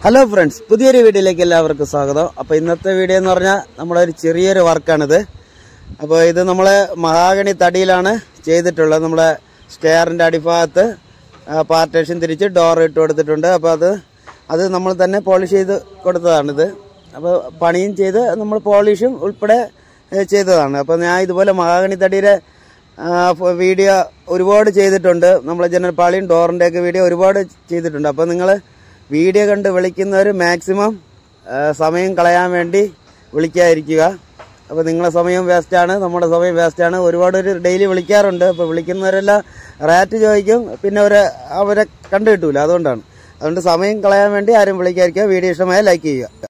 hello friends പുതിയൊരു വീഡിയോയിലേക്ക് എല്ലാവർക്കും സ്വാഗതം അപ്പോൾ ഇന്നത്തെ വീഡിയോ എന്ന് പറഞ്ഞാൽ നമ്മുടെ ഒരു ചെറിയൊരു വർക്കാണിത് അപ്പോൾ ഇത് നമ്മൾ മഹാഗണി തടിയിലാണ് ചെയ്തിട്ടുള്ളത് നമ്മുടെ സ്റ്റെയറിൻ്റെ അടിഭാഗത്ത് പാർട്ടേഷൻ തിരിച്ച് ഡോർ ഇട്ട് കൊടുത്തിട്ടുണ്ട് അപ്പോൾ അത് അത് നമ്മൾ തന്നെ പോളിഷ് ചെയ്ത് കൊടുത്തതാണിത് അപ്പോൾ പണിയും ചെയ്ത് നമ്മൾ പോളിഷും ഉൾപ്പെടെ ഏ, ചെയ്തതാണ് അപ്പോൾ ഞാൻ ഇതുപോലെ മഹാഗണി തടിയുടെ ആ, ഫ- വീഡിയോ ഒരുപാട് ചെയ്തിട്ടുണ്ട് നമ്മളെ ജനൽപ്പാളിയും ഡോറിൻ്റെ ഒക്കെ വീഡിയോ ഒരുപാട് ചെയ്തിട്ടുണ്ട് അപ്പോൾ നിങ്ങൾ വീഡിയോ കണ്ട് വിളിക്കുന്നവർ മാക്സിമം ആ, സമയം കളയാൻ വേണ്ടി വിളിക്കാതിരിക്കുക അപ്പോൾ നിങ്ങളെ സമയം വേസ്റ്റാണ് നമ്മുടെ സമയം വേസ്റ്റാണ് ഒരുപാട് ഒരു ഡെയിലി വിളിക്കാറുണ്ട് അപ്പോൾ വിളിക്കുന്നവരെല്ലാം റേറ്റ് ചോദിക്കും പിന്നെ അവരെ അവരെ കണ്ടു കിട്ടൂല അതുകൊണ്ടാണ് അതുകൊണ്ട് സമയം കളയാൻ വേണ്ടി ആരും വിളിക്കാതിരിക്കുക വീഡിയോ ഇഷ്ടമായ ലൈക്ക് ചെയ്യുക